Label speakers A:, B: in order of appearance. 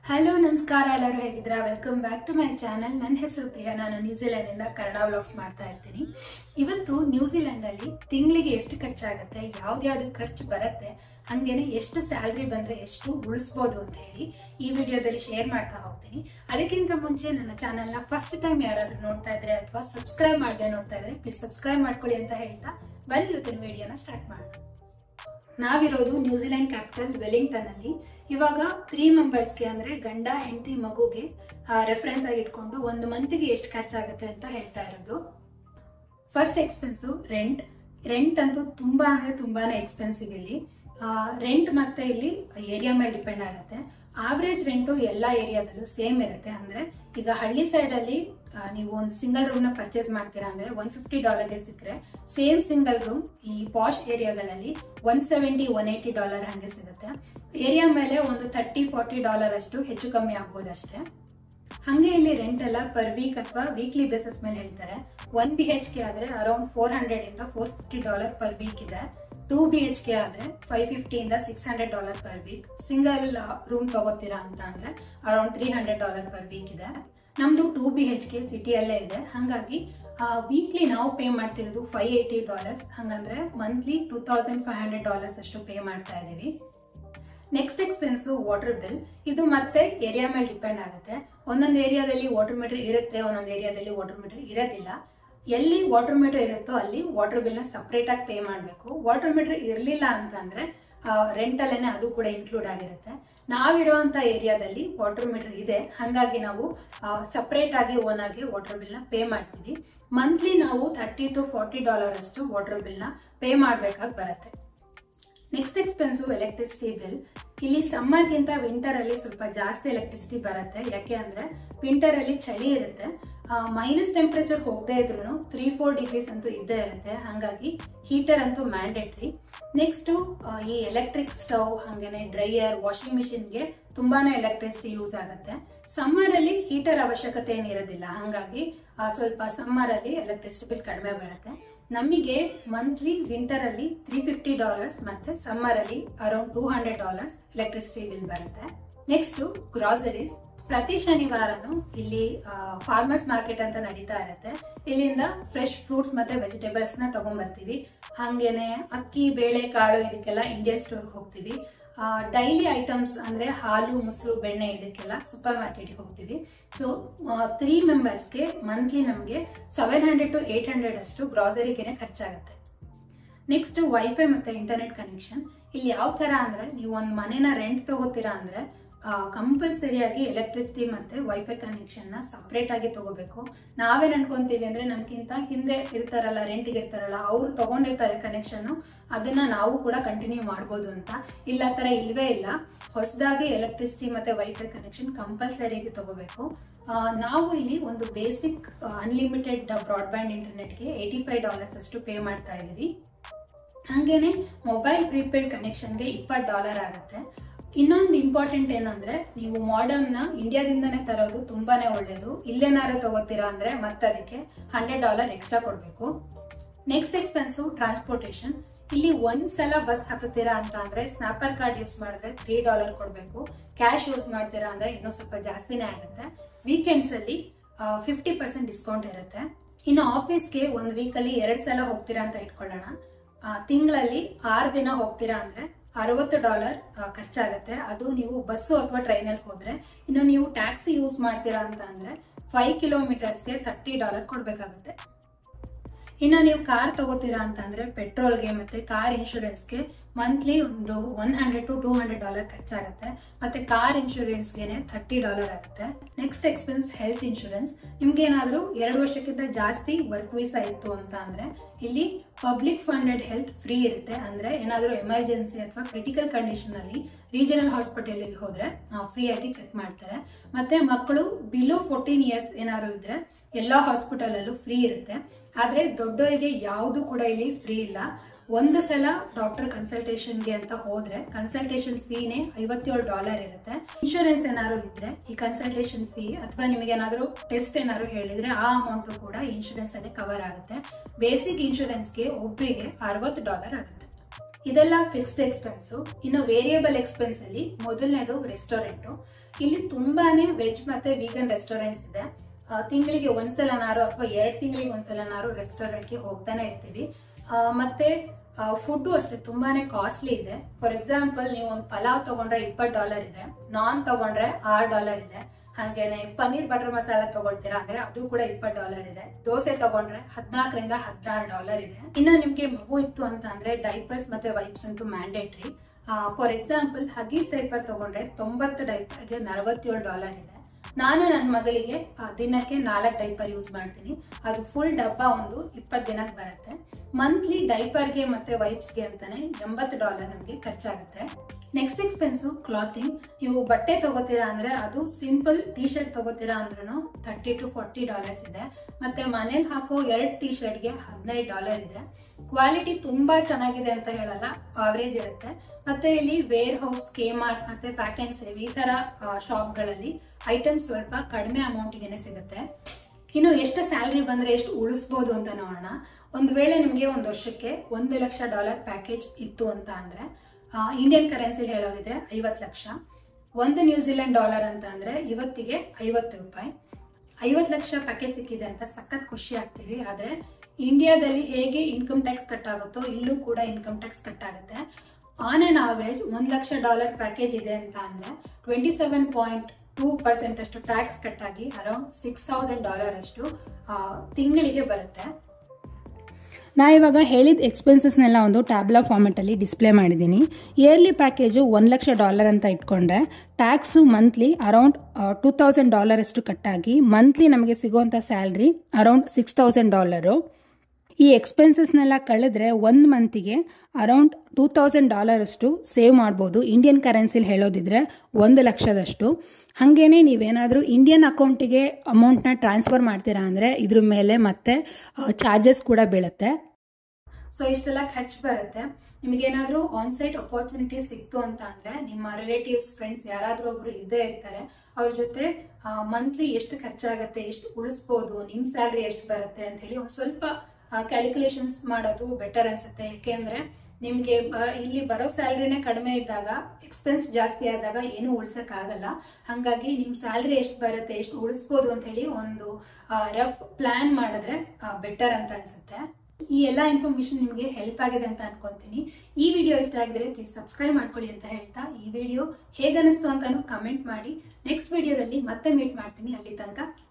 A: hello ನಮಸ್ಕಾರ ಎಲ್ಲರೂ ಹೇಗಿದ್ದೀರಾ welcome back to my channel ನನ್ನ ಹೆಸರು ಪ್ರಿಯಾ ನಾನು ನ್ಯೂಜಿಲೆಂಡಿಂದ ಕನ್ನಡ ವ್ಲಾಗ್ಸ್ ಮಾಡ್ತಾ ಇರ್ತೀನಿ ಇವತ್ತು ನ್ಯೂಜಿಲೆಂಡಲ್ಲಿ ತಿಂಗಳಿಗೆ ಎಷ್ಟು ಖರ್ಚಾಗುತ್ತೆ ಯಾವ್ದ್ಯಾವ್ದು ಖರ್ಚು ಬರುತ್ತೆ ಹಾಗೇನೆ ಎಷ್ಟು ಸ್ಯಾಲ್ರಿ ಬಂದರೆ ಎಷ್ಟು ಉಳಿಸ್ಬೋದು ಅಂತ ಹೇಳಿ ಈ ವಿಡಿಯೋದಲ್ಲಿ ಶೇರ್ ಮಾಡ್ತಾ ಹೋಗ್ತೀನಿ ಅದಕ್ಕಿಂತ ಮುಂಚೆ ನನ್ನ ಚಾನಲ್ನ ಫಸ್ಟ್ ಟೈಮ್ ಯಾರಾದರೂ ನೋಡ್ತಾ ಇದ್ರೆ ಅಥವಾ ಸಬ್ಸ್ಕ್ರೈಬ್ ಮಾಡದೆ ನೋಡ್ತಾ ಇದ್ರೆ ಪ್ಲೀಸ್ ಸಬ್ಸ್ಕ್ರೈಬ್ ಮಾಡ್ಕೊಳ್ಳಿ ಅಂತ ಹೇಳ್ತಾ ಬನ್ನಿ ಇವತ್ತಿನ ವಿಡಿಯೋನ ಸ್ಟಾರ್ಟ್ ಮಾಡೋಣ ನಾವಿರೋದು ನ್ಯೂಜಿಲೆಂಡ್ ಕ್ಯಾಪಿಟಲ್ ವೆಲ್ಲಿಂಗ್ಟನ್ ಅಲ್ಲಿ ಇವಾಗ ತ್ರೀ ಮೆಂಬರ್ಸ್ಗೆ ಅಂದ್ರೆ ಗಂಡ ಹೆಂಡತಿ ಮಗುಗೆ ರೆಫರೆನ್ಸ್ ಆಗಿ ಇಟ್ಕೊಂಡು ಒಂದು ಮಂತಿಗೆ ಎಷ್ಟು ಖರ್ಚಾಗುತ್ತೆ ಅಂತ ಹೇಳ್ತಾ ಇರೋದು ಫಸ್ಟ್ ಎಕ್ಸ್ಪೆನ್ಸು ರೆಂಟ್ ರೆಂಟ್ ಅಂತೂ ತುಂಬಾ ಅಂದ್ರೆ ತುಂಬಾನೇ ಎಕ್ಸ್ಪೆನ್ಸಿವ್ ಇಲ್ಲಿ ರೆಂಟ್ ಮತ್ತೆ ಇಲ್ಲಿ ಏರಿಯಾ ಮೇಲೆ ಡಿಪೆಂಡ್ ಆಗುತ್ತೆ ಆವ್ರೇಜ್ ರೆಂಟು ಎಲ್ಲ ಏರಿಯಾದಲ್ಲೂ ಸೇಮ್ ಇರುತ್ತೆ ಅಂದ್ರೆ ಈಗ ಹಳ್ಳಿ ಸೈಡ್ ಅಲ್ಲಿ ಆ, ನೀವು ಒಂದು ಸಿಂಗಲ್ ರೂಮ್ ನ ಪರ್ಚೇಸ್ ಮಾಡ್ತೀರಾ ಅಂದ್ರೆ ಒನ್ ಫಿಫ್ಟಿ ಡಾಲರ್ಗೆ ಸಿಕ್ಕರೆ ಸೇಮ್ ಸಿಂಗಲ್ ರೂಮ್ ಈ ಪಾಶ್ ಏರಿಯಾಗಳಲ್ಲಿ one seventy one eighty dollar ಹಂಗೆ ಸಿಗುತ್ತೆ ಏರಿಯಾ ಮೇಲೆ ಒಂದು ಥರ್ಟಿ ಫಾರ್ಟಿ ಡಾಲರ್ ಅಷ್ಟು ಹೆಚ್ಚು ಕಮ್ಮಿ ಆಗ್ಬೋದು ಅಷ್ಟೇ ಹಂಗೆ ಇಲ್ಲಿ ರೆಂಟ್ ಎಲ್ಲ ಪರ್ ವೀಕ್ ಅಥವಾ ವೀಕ್ಲಿ ಬೇಸಿಸ್ ಮೇಲೆ ಹೇಳ್ತಾರೆ ಒನ್ ಬಿ ಎಚ್ ಕೆ ಆದ್ರೆ ಅರೌಂಡ್ ಫೋರ್ ಹಂಡ್ರೆಡ್ ಇಂದ four fifty dollar per week ಇದೆ ಟೂ ಬಿ ಎಚ್ ಕೆ ಆದ್ರೆ ಫೈವ್ ಫಿಫ್ಟಿ ಇಂದ six hundred dollar per week single room ತಗೋತೀರಾ ಅಂತ ಅಂದ್ರೆ around three hundred dollar per week ಇದೆ ನಮ್ದು ಟೂ ಬಿ ಎಚ್ ಕೆ ಸಿಟಿಯಲ್ಲೇ ಇದೆ ಹಾಗಾಗಿ ವೀಕ್ಲಿ ನಾವು ಪೇ ಮಾಡ್ತಿರೋದು ಫೈವ್ ಏಯ್ಟಿ ಡಾಲರ್ಸ್ ಹಂಗಂದ್ರೆ monthly two thousand five hundred dollars ಅಷ್ಟು ಪೇ ಮಾಡ್ತಾ ಇದೀವಿ ನೆಕ್ಸ್ಟ್ ಎಕ್ಸ್ಪೆನ್ಸು ವಾಟರ್ ಬಿಲ್ ಇದು ಮತ್ತೆ ಏರಿಯಾ ಮೇಲೆ ಡಿಪೆಂಡ್ ಆಗುತ್ತೆ ಒಂದೊಂದು ಏರಿಯಾದಲ್ಲಿ ವಾಟರ್ ಮೀಟರ್ ಇರುತ್ತೆ ಒಂದೊಂದು ಏರಿಯಾದಲ್ಲಿ ವಾಟರ್ ಮೀಟರ್ ಇರೋದಿಲ್ಲ ಎಲ್ಲಿ ವಾಟರ್ ಮೀಟರ್ ಇರುತ್ತೋ ಅಲ್ಲಿ ವಾಟರ್ ಬಿಲ್ನ ಸಪ್ರೇಟ್ ಆಗಿ ಪೇ ಮಾಡಬೇಕು ವಾಟರ್ ಮೀಟರ್ ಇರಲಿಲ್ಲ ಅಂತಂದ್ರೆ ರೆಂಟಲ್ಲೇನೆ ಅದು ಕೂಡ ಇನ್ಕ್ಲೂಡ್ ಆಗಿರುತ್ತೆ ನಾವಿರುವಂತ ಏರಿಯಾದಲ್ಲಿ ವಾಟರ್ ಮೀಟರ್ ಇದೆ ಹಾಗಾಗಿ ನಾವು ಸಪ್ರೇಟ್ ಆಗಿ ಓನ್ ಆಗಿ ವಾಟರ್ ಬಿಲ್ನ ಪೇ ಮಾಡ್ತೀವಿ ಮಂತ್ಲಿ ನಾವು ಥರ್ಟಿ ಟು ಫಾರ್ಟಿ ಡಾಲರ್ ಅಷ್ಟು ವಾಟರ್ ಬಿಲ್ನ ಪೇ ಮಾಡಬೇಕಾಗಿ ಬರುತ್ತೆ ನೆಕ್ಸ್ಟ್ ಎಕ್ಸ್ಪೆನ್ಸು ಎಲೆಕ್ಟ್ರಿಸಿಟಿ ಬಿಲ್ ಇಲ್ಲಿ ಸಮ್ಮರ್ಗಿಂತ ವಿಂಟರ್ ಅಲ್ಲಿ ಸ್ವಲ್ಪ ಜಾಸ್ತಿ ಎಲೆಕ್ಟ್ರಿಸಿಟಿ ಬರುತ್ತೆ ಯಾಕೆ ಅಂದ್ರೆ ವಿಂಟರ್ ಅಲ್ಲಿ ಚಳಿ ಇರುತ್ತೆ ಮೈನಸ್ ಟೆಂಪರೇಚರ್ ಹೋಗದೆ ಇದ್ರು ತ್ರೀ ಫೋರ್ ಡಿಗ್ರೀಸ್ ಅಂತೂ ಇದ್ದೇ ಇರುತ್ತೆ ಹಾಗಾಗಿ ಹೀಟರ್ ಅಂತೂ ಮ್ಯಾಂಡೇಟ್ರಿ ನೆಕ್ಸ್ಟ್ ಈ ಎಲೆಕ್ಟ್ರಿಕ್ ಸ್ಟವ್ ಹಾಗೇನೆ ಡ್ರೈಯರ್ ವಾಷಿಂಗ್ ಮಿಷಿನ್ಗೆ ತುಂಬಾನೇ ಎಲೆಕ್ಟ್ರಿಸಿಟಿ ಯೂಸ್ ಆಗುತ್ತೆ ಸಮ್ಮರ್ ಅಲ್ಲಿ ಹೀಟರ್ ಅವಶ್ಯಕತೆ ಏನಿರೋದಿಲ್ಲ ಹಾಗಾಗಿ ಆ, ಸ್ವಲ್ಪ ಸಮ್ಮರ್ ಅಲ್ಲಿ ಎಲೆಕ್ಟ್ರಿಸಿಟಿ ಬಿಲ್ ಕಡಿಮೆ ಬರುತ್ತೆ ನಮಗೆ ಮಂತ್ಲಿ ವಿಂಟರ್ ಅಲ್ಲಿ ತ್ರೀ ಫಿಫ್ಟಿ ಡಾಲರ್ಸ್ ಮತ್ತೆ ಸಮ್ಮರ್ ಅಲ್ಲಿ around two hundred dollars electricity bill ಬರುತ್ತೆ ನೆಕ್ಸ್ಟ್ ಗ್ರಾಸರೀಸ್ ಪ್ರತಿ ಶನಿವಾರನು ಇಲ್ಲಿ ಫಾರ್ಮರ್ಸ್ ಮಾರ್ಕೆಟ್ ಅಂತ ನಡೀತಾ ಇರುತ್ತೆ ಇಲ್ಲಿಂದ ಫ್ರೆಶ್ ಫ್ರೂಟ್ಸ್ ಮತ್ತೆ ವೆಜಿಟೇಬಲ್ಸ್ ನ ತಗೊಂಡ್ಬರ್ತೀವಿ ಹಾಗೇನೆ ಅಕ್ಕಿ ಬೇಳೆ ಕಾಳು ಇದಕ್ಕೆಲ್ಲ ಇಂಡಿಯನ್ ಸ್ಟೋರ್ಗೆ ಹೋಗ್ತೀವಿ ಡೈಲಿ ಐಟಮ್ಸ್ ಅಂದ್ರೆ ಹಾಲು ಮೊಸರು ಬೆಣ್ಣೆ ಇದಕ್ಕೆಲ್ಲ ಸೂಪರ್ ಮಾರ್ಕೆಟ್ಗೆ ಹೋಗ್ತೀವಿ ಸೊ ತ್ರೀ ಮೆಂಬರ್ಸ್ಗೆ ಮಂತ್ಲಿ ನಮಗೆ seven hundred to eight hundred ಅಷ್ಟು ಗ್ರಾಸರಿಗೆನೆ ಖರ್ಚಾಗುತ್ತೆ ನೆಕ್ಸ್ಟ್ ವೈಫೈ ಮತ್ತೆ ಇಂಟರ್ನೆಟ್ ಕನೆಕ್ಷನ್ ಇಲ್ಲಿ ಯಾವ ತರ ಅಂದ್ರೆ ನೀವು ಒಂದು ಮನೆನ ರೆಂಟ್ ತಗೋತೀರಾ ಅಂದ್ರೆ ಕಂಪಲ್ಸರಿಯಾಗಿ ಎಲೆಕ್ಟ್ರಿಸಿಟಿ ಮತ್ತೆ ವೈಫೈ ಕನೆಕ್ಷನ್ ನ ಸಪ್ರೇಟ್ ಆಗಿ ತಗೋಬೇಕು ನಾವೇನ್ ಅನ್ಕೊಂತೀವಿ ಅಂದ್ರೆ ನಮ್ಗಿಂತ ಹಿಂದೆ ಇರ್ತಾರಲ್ಲ ರೆಂಟ್ಗೆ ಇರ್ತಾರಲ್ಲ ಅವ್ರು ತಗೊಂಡಿರ್ತಾರೆ ಕನೆಕ್ಷನ್ ಅದನ್ನ ನಾವು ಕೂಡ ಕಂಟಿನ್ಯೂ ಮಾಡ್ಬೋದು ಅಂತ ಇಲ್ಲ ತರ ಇಲ್ವೇ ಇಲ್ಲ ಹೊಸದಾಗಿ ಎಲೆಕ್ಟ್ರಿಸಿಟಿ ಮತ್ತೆ ವೈಫೈ ಕನೆಕ್ಷನ್ ಕಂಪಲ್ಸರಿಯಾಗಿ ತಗೋಬೇಕು ಆ, ನಾವು ಇಲ್ಲಿ ಒಂದು ಬೇಸಿಕ್ ಅನ್ಲಿಮಿಟೆಡ್ ಬ್ರಾಡ್ಬ್ಯಾಂಡ್ ಇಂಟರ್ನೆಟ್ಗೆ ಏಯ್ಟಿ ಫೈವ್ ಡಾಲರ್ಸ್ ಅಷ್ಟು ಪೇ ಮಾಡ್ತಾ ಇದೀವಿ ಹಾಗೇನೆ ಮೊಬೈಲ್ ಪ್ರೀಪೇಡ್ ಕನೆಕ್ಷನ್ಗೆ ಇಪ್ಪತ್ತು ಡಾಲರ್ ಆಗುತ್ತೆ ಇನ್ನೊಂದು ಇಂಪಾರ್ಟೆಂಟ್ ಏನಂದ್ರೆ ನೀವು ಮಾಡರ್ನ್ನ ಇಂಡಿಯಾದಿಂದನೇ ತರೋದು ತುಂಬಾನೇ ಒಳ್ಳೇದು ಇಲ್ಲೇನಾದ್ರು ತಗೋತೀರಾ ಅಂದ್ರೆ ಮತ್ತೆ ಅದಕ್ಕೆ ಹಂಡ್ರೆಡ್ ಡಾಲರ್ ಎಕ್ಸ್ಟ್ರಾ ಕೊಡಬೇಕು ನೆಕ್ಸ್ಟ್ ಎಕ್ಸ್ಪೆನ್ಸು ಟ್ರಾನ್ಸ್ಪೋರ್ಟೇಷನ್ ಇಲ್ಲಿ ಒಂದ್ ಸಲ ಬಸ್ ಹತ್ತುತ್ತೀರಾ ಅಂತ ಅಂದ್ರೆ ಸ್ನಾಪರ್ ಕಾರ್ಡ್ ಯೂಸ್ ಮಾಡಿದ್ರೆ ತ್ರೀ ಡಾಲರ್ ಕೊಡಬೇಕು ಕ್ಯಾಶ್ ಯೂಸ್ ಮಾಡ್ತೀರಾ ಅಂದ್ರೆ ಇನ್ನೂ ಸ್ವಲ್ಪ ಜಾಸ್ತಿನೇ ಆಗುತ್ತೆ ವೀಕೆಂಡ್ಸ್ ಅಲ್ಲಿ ಫಿಫ್ಟಿ ಪರ್ಸೆಂಟ್ ಡಿಸ್ಕೌಂಟ್ ಇರುತ್ತೆ ಇನ್ನು ಆಫೀಸ್ಗೆ ಒಂದು ವೀಕಲ್ಲಿ ಎರಡ್ ಸಲ ಹೋಗ್ತೀರಾ ಅಂತ ಇಟ್ಕೊಳ್ಳೋಣ ತಿಂಗಳಲ್ಲಿ ಆರು ದಿನ ಹೋಗ್ತೀರಾ ಅಂದ್ರೆ ಅರವತ್ತು ಡಾಲರ್ ಖರ್ಚಾಗತ್ತೆ ಅದು ನೀವು ಬಸ್ಸು ಅಥವಾ ಟ್ರೈನಲ್ಲಿ ಹೋದ್ರೆ ಇನ್ನು ನೀವು ಟ್ಯಾಕ್ಸಿ ಯೂಸ್ ಮಾಡ್ತೀರಾ ಅಂತ ಅಂದ್ರೆ ಫೈವ್ ಕಿಲೋಮೀಟರ್ಸ್ಗೆ ತರ್ಟಿ ಡಾಲರ್ ಕೊಡ್ಬೇಕಾಗುತ್ತೆ ಇನ್ನು ನೀವು ಕಾರ್ ತಗೋತೀರಾ ಅಂತ ಅಂದ್ರೆ ಪೆಟ್ರೋಲ್ಗೆ ಮತ್ತೆ ಕಾರ್ ಇನ್ಶೂರೆನ್ಸ್ಗೆ ಮಂತ್ಲಿ ಒಂದು one hundred to two hundred dollar ಖರ್ಚಾಗುತ್ತೆ ಮತ್ತೆ ಕಾರ್ ಇನ್ಶೂರೆನ್ಸ್ಗೆನೆ ಥರ್ಟಿ ಡಾಲರ್ ಆಗುತ್ತೆ ನೆಕ್ಸ್ಟ್ ಎಕ್ಸ್ಪೆನ್ಸ್ ಹೆಲ್ತ್ ಇನ್ಶೂರೆನ್ಸ್ ನಿಮ್ಗೆ ಏನಾದರೂ ಎರಡು ವರ್ಷಕ್ಕಿಂತ ಜಾಸ್ತಿ ವರ್ಕ್ ವೀಸಾ ಇತ್ತು ಅಂತ ಅಂದ್ರೆ ಇಲ್ಲಿ ಪಬ್ಲಿಕ್ ಫಂಡೆಡ್ ಹೆಲ್ತ್ ಫ್ರೀ ಇರುತ್ತೆ ಅಂದ್ರೆ ಏನಾದರೂ ಎಮರ್ಜೆನ್ಸಿ ಅಥವಾ ಕ್ರಿಟಿಕಲ್ ಕಂಡೀಷನ್ ಅಲ್ಲಿ ರೀಜನಲ್ ಹಾಸ್ಪಿಟಲ್ಗೆ ಹೋದ್ರೆ ಫ್ರೀ ಆಗಿ ಚೆಕ್ ಮಾಡ್ತಾರೆ ಮತ್ತೆ ಮಕ್ಕಳು ಬಿಲೋ ಫೋರ್ಟೀನ್ ಇಯರ್ಸ್ ಏನಾದ್ರು ಇದ್ರೆ ಎಲ್ಲ ಹಾಸ್ಪಿಟಲ್ ಅಲ್ಲೂ ಫ್ರೀ ಇರುತ್ತೆ ಆದ್ರೆ ದೊಡ್ಡವರಿಗೆ ಯಾವುದು ಕೂಡ ಇಲ್ಲಿ ಫ್ರೀ ಇಲ್ಲ ಒಂದು ಸಲ ಡಾಕ್ಟರ್ ಕನ್ಸಲ್ಟೇಷನ್ಗೆ ಅಂತ ಹೋದ್ರೆ ಕನ್ಸಲ್ಟೇಷನ್ ಫೀನೇ ಐವತ್ತೇಳು ಡಾಲರ್ ಇರುತ್ತೆ ಇನ್ಶೂರೆನ್ಸ್ ಏನಾದ್ರು ಇದ್ರೆ ಈ ಕನ್ಸಲ್ಟೇಷನ್ ಫೀ ಅಥವಾ ನಿಮಗೆ ಏನಾದ್ರು ಟೆಸ್ಟ್ ಏನಾದ್ರು ಹೇಳಿದ್ರೆ ಆ ಅಮೌಂಟ್ ಕೂಡ ಇನ್ಶೂರೆನ್ಸ್ ಅಲ್ಲಿ ಕವರ್ ಆಗುತ್ತೆ ಬೇಸಿಕ್ ಇನ್ಶೂರೆನ್ಸ್ಗೆ ಒಬ್ಬರಿಗೆ ಅರವತ್ತು ಡಾಲರ್ ಆಗುತ್ತೆ ಇದೆಲ್ಲ ಫಿಕ್ಸ್ಡ್ ಎಕ್ಸ್ಪೆನ್ಸು ಇನ್ನು ವೇರಿಯಬಲ್ ಎಕ್ಸ್ಪೆನ್ಸ್ ಅಲ್ಲಿ ಮೊದಲನೇದು ರೆಸ್ಟೋರೆಂಟು ಇಲ್ಲಿ ತುಂಬಾನೇ ವೆಜ್ ಮತ್ತೆ ವೀಗನ್ ರೆಸ್ಟೋರೆಂಟ್ಸ್ ಇದೆ ಆ, ತಿಂಗಳಿಗೆ ಒಂದ್ಸಲನಾರು ಅಥವಾ ಎರಡು ತಿಂಗಳಿಗೆ ಒಂದ್ಸಲನಾರು ರೆಸ್ಟೋರೆಂಟ್ಗೆ ಹೋಗ್ತಾನೆ ಇರ್ತೀವಿ ಆ, ಮತ್ತೆ ಫುಡ್ ಅಷ್ಟೇ ತುಂಬಾನೇ ಕಾಸ್ಟ್ಲಿ ಇದೆ ಫಾರ್ ಎಕ್ಸಾಂಪಲ್ ನೀವು ಒಂದು ಪಲಾವ್ ತಗೊಂಡ್ರೆ ಇಪ್ಪತ್ತು ಡಾಲರ್ ಇದೆ ನಾನ್ ತಗೊಂಡ್ರೆ ಆರು ಡಾಲರ್ ಇದೆ ಹಾಗೇನೆ ಪನ್ನೀರ್ ಬಟರ್ ಮಸಾಲ ತಗೊಳ್ತೀರಾ ಅಂದ್ರೆ ಅದು ಕೂಡ ಇಪ್ಪತ್ತು ಡಾಲರ್ ಇದೆ ದೋಸೆ ತಗೊಂಡ್ರೆ ಹದಿನಾಲ್ಕರಿಂದ ಹದಿನಾರು ಡಾಲರ್ ಇದೆ ಇನ್ನು ನಿಮ್ಗೆ ಮಗು ಇತ್ತು ಅಂತ ಅಂದ್ರೆ ಡೈಪರ್ಸ್ ಮತ್ತೆ ವೈಪ್ಸ್ ಅಂತೂ mandatory for example Huggies diaper ತಗೊಂಡ್ರೆ ತೊಂಬತ್ತು ಡೈಪರ್ಗೆ ನಲವತ್ತೇಳು ಡಾಲರ್ ಇದೆ ನಾನು ನನ್ನ ಮಗಳಿಗೆ ಆ, ದಿನಕ್ಕೆ ನಾಲ್ಕು ಡೈಪರ್ ಯೂಸ್ ಮಾಡ್ತೀನಿ ಅದು ಫುಲ್ ಡಬ್ಬ ಒಂದು ಇಪ್ಪತ್ತು ದಿನಕ್ಕೆ ಬರುತ್ತೆ ಮಂತ್ಲಿ ಡೈಪರ್ಗೆ ಮತ್ತೆ ವೈಪ್ಸ್ಗೆ ಅಂತಾನೆ ಎಂಬತ್ತು ಡಾಲರ್ ನಮಗೆ ಖರ್ಚಾಗುತ್ತೆ ನೆಕ್ಸ್ಟ್ ಎಕ್ಸ್ಪೆನ್ಸು ಕ್ಲಾತಿಂಗ್ ನೀವು ಬಟ್ಟೆ ತಗೋತೀರಾ ಅಂದ್ರೆ ಅದು ಸಿಂಪಲ್ ಟಿ ಶರ್ಟ್ ತಗೋತೀರಾ ಅಂದ್ರೂ ತರ್ಟಿ ಟು ಫಾರ್ಟಿ ಡಾಲರ್ಸ್ ಇದೆ ಮತ್ತೆ ಮನೇಲಿ ಹಾಕೋ ಎರಡು ಟಿ ಶರ್ಟ್ಗೆ ಹದಿನೈದು ಡಾಲರ್ ಇದೆ ಕ್ವಾಲಿಟಿ ತುಂಬಾ ಚೆನ್ನಾಗಿದೆ ಅಂತ ಹೇಳಲ್ಲ ಆವರೇಜ್ ಇರುತ್ತೆ ಮತ್ತೆ ಇಲ್ಲಿ ವೇರ್ ಹೌಸ್ ಕೆ ಮಾರ್ಟ್ ಮತ್ತೆ ಪ್ಯಾಕ್ ಅಂಡ್ ಸೇವ್ ಈ ತರ ಶಾಪ್ಗಳಲ್ಲಿ ಐಟಮ್ಸ್ ಸ್ವಲ್ಪ ಕಡಿಮೆ ಅಮೌಂಟಿಗೆನೆ ಸಿಗುತ್ತೆ ಇನ್ನು ಎಷ್ಟು ಸ್ಯಾಲ್ರಿ ಬಂದ್ರೆ ಎಷ್ಟು ಉಳಿಸ್ಬೋದು ಅಂತ ನೋಡೋಣ ಒಂದು ವೇಳೆ ನಿಮಗೆ ಒಂದು ವರ್ಷಕ್ಕೆ ಒಂದು ಲಕ್ಷ ಡಾಲರ್ ಪ್ಯಾಕೇಜ್ ಇತ್ತು ಅಂತ ಅಂದ್ರೆ ಇಂಡಿಯನ್ ಕರೆನ್ಸಿಲಿ ಹೇಳೋದಿದ್ರೆ ಐವತ್ತು ಲಕ್ಷ ಒಂದು ನ್ಯೂಜಿಲೆಂಡ್ ಡಾಲರ್ ಅಂತ ಅಂದ್ರೆ ಇವತ್ತಿಗೆ ಐವತ್ತು ರೂಪಾಯಿ ಐವತ್ತು ಲಕ್ಷ ಪ್ಯಾಕೇಜ್ ಸಿಕ್ಕಿದೆ ಅಂತ ಸಖತ್ ಖುಷಿ ಆಗ್ತೀವಿ ಆದ್ರೆ ಇಂಡಿಯಾದಲ್ಲಿ ಹೇಗೆ ಇನ್ಕಮ್ ಟ್ಯಾಕ್ಸ್ ಕಟ್ ಆಗುತ್ತೋ ಇಲ್ಲೂ ಕೂಡ ಇನ್ಕಮ್ ಟ್ಯಾಕ್ಸ್ ಕಟ್ ಆಗುತ್ತೆ ಆನ್ ಆನ್ ಆವರೇಜ್ ಒಂದು ಲಕ್ಷ ಡಾಲರ್ ಪ್ಯಾಕೇಜ್ ಇದೆ ಅಂತ ಅಂದ್ರೆ twenty seven point two percent ಅಷ್ಟು ಟ್ಯಾಕ್ಸ್ ಕಟ್ ಆಗಿ ಅರೌಂಡ್ ಸಿಕ್ಸ್ ತೌಸಂಡ್ ಡಾಲರ್ ಅಷ್ಟು ಆ, ತಿಂಗಳಿಗೆ ಬರುತ್ತೆ
B: ನಾ ಇವಾಗ ಹೇಳಿದ ಎಕ್ಸ್ಪೆನ್ಸಸ್ನೆಲ್ಲ ಒಂದು ಟ್ಯಾಬ್ಲಾ ಫಾರ್ಮೆಟಲ್ಲಿ ಡಿಸ್ಪ್ಲೇ ಮಾಡಿದ್ದೀನಿ ಇಯರ್ಲಿ ಪ್ಯಾಕೇಜು ಒಂದು ಲಕ್ಷ ಡಾಲರ್ ಅಂತ ಇಟ್ಕೊಂಡ್ರೆ tax monthly around two thousand dollar ಅಷ್ಟು ಕಟ್ಟಾಗಿ ಮಂತ್ಲಿ ನಮಗೆ ಸಿಗುವಂಥ salary around six thousand dollar ಈ ಎಕ್ಸ್ಪೆನ್ಸಸ್ನೆಲ್ಲ ಕಳೆದ್ರೆ ಒಂದು ಮಂತಿಗೆ ಅರೌಂಡ್ ಟೂ ತೌಸಂಡ್ ಡಾಲರ್ ಅಷ್ಟು ಸೇವ್ ಮಾಡ್ಬೋದು ಇಂಡಿಯನ್ ಕರೆನ್ಸಿಲಿ ಹೇಳೋದಿದ್ರೆ ಒಂದು ಲಕ್ಷದಷ್ಟು ಹಾಗೇನೆ ನೀವೇನಾದರೂ ಇಂಡಿಯನ್ ಅಕೌಂಟಿಗೆ ಅಮೌಂಟ್ನ ಟ್ರಾನ್ಸ್ಫರ್ ಮಾಡ್ತೀರಾ ಅಂದರೆ ಇದ್ರ ಮೇಲೆ ಮತ್ತೆ ಚಾರ್ಜಸ್ ಕೂಡ ಬೀಳುತ್ತೆ
A: ಸೊ ಇಷ್ಟೆಲ್ಲ ಖರ್ಚು ಬರುತ್ತೆ ನಿಮಗೇನಾದ್ರೂ ಆನ್ ಸೈಟ್ ಅಪಾರ್ಚುನಿಟಿ ಸಿಕ್ತು ಅಂತ ಅಂದ್ರೆ ನಿಮ್ಮ ರಿಲೇಟಿವ್ಸ್ ಫ್ರೆಂಡ್ಸ್ ಯಾರಾದ್ರೂ ಒಬ್ರು ಇದ್ದೇ ಇರ್ತಾರೆ ಅವ್ರ ಜೊತೆ ಮಂತ್ಲಿ ಎಷ್ಟು ಖರ್ಚಾಗತ್ತೆ ಎಷ್ಟು ಉಳಿಸ್ಬೋದು ನಿಮ್ ಸ್ಯಾಲ್ರಿ ಎಷ್ಟು ಬರುತ್ತೆ ಅಂತ ಹೇಳಿ ಒಂದು ಸ್ವಲ್ಪ ಕ್ಯಾಲ್ಕುಲೇಷನ್ಸ್ ಮಾಡೋದು ಬೆಟರ್ ಅನ್ಸುತ್ತೆ ಯಾಕೆಂದ್ರೆ ನಿಮ್ಗೆ ಬ- ಇಲ್ಲಿ ಬರೋ ಸ್ಯಾಲ್ರಿನೇ ಕಡಿಮೆ ಇದ್ದಾಗ ಎಕ್ಸ್ಪೆನ್ಸ್ ಜಾಸ್ತಿ ಆದಾಗ ಏನು ಉಳ್ಸಕ್ ಆಗಲ್ಲ ಹಂಗಾಗಿ ನಿಮ್ ಸ್ಯಾಲ್ರಿ ಎಷ್ಟು ಬರುತ್ತೆ ಎಷ್ಟು ಉಳಿಸ್ಬೋದು ಅಂತ ಹೇಳಿ ಒಂದು ರಫ್ ಪ್ಲಾನ್ ಮಾಡಿದ್ರೆ ಬೆಟರ್ ಅಂತ ಅನ್ಸುತ್ತೆ ಈ ಎಲ್ಲ ಇನ್ಫಾರ್ಮೇಶನ್ ನಿಮಗೆ ಹೆಲ್ಪ್ ಆಗಿದೆ ಅಂತ ಅನ್ಕೊಂತೀನಿ ಈ ವಿಡಿಯೋ ಇಷ್ಟ ಆಗಿದ್ರೆ ಪ್ಲೀಸ್ ಸಬ್ಸ್ಕ್ರೈಬ್ ಮಾಡ್ಕೊಳ್ಳಿ ಅಂತ ಹೇಳ್ತಾ ಈ ವಿಡಿಯೋ ಹೇಗನಿಸ್ತು ಅಂತಾನು ಕಮೆಂಟ್ ಮಾಡಿ ನೆಕ್ಸ್ಟ್ ವಿಡಿಯೋದಲ್ಲಿ ಮತ್ತೆ ಮೀಟ್ ಮಾಡ್ತೀನಿ ಅಲ್ಲಿ ತನಕ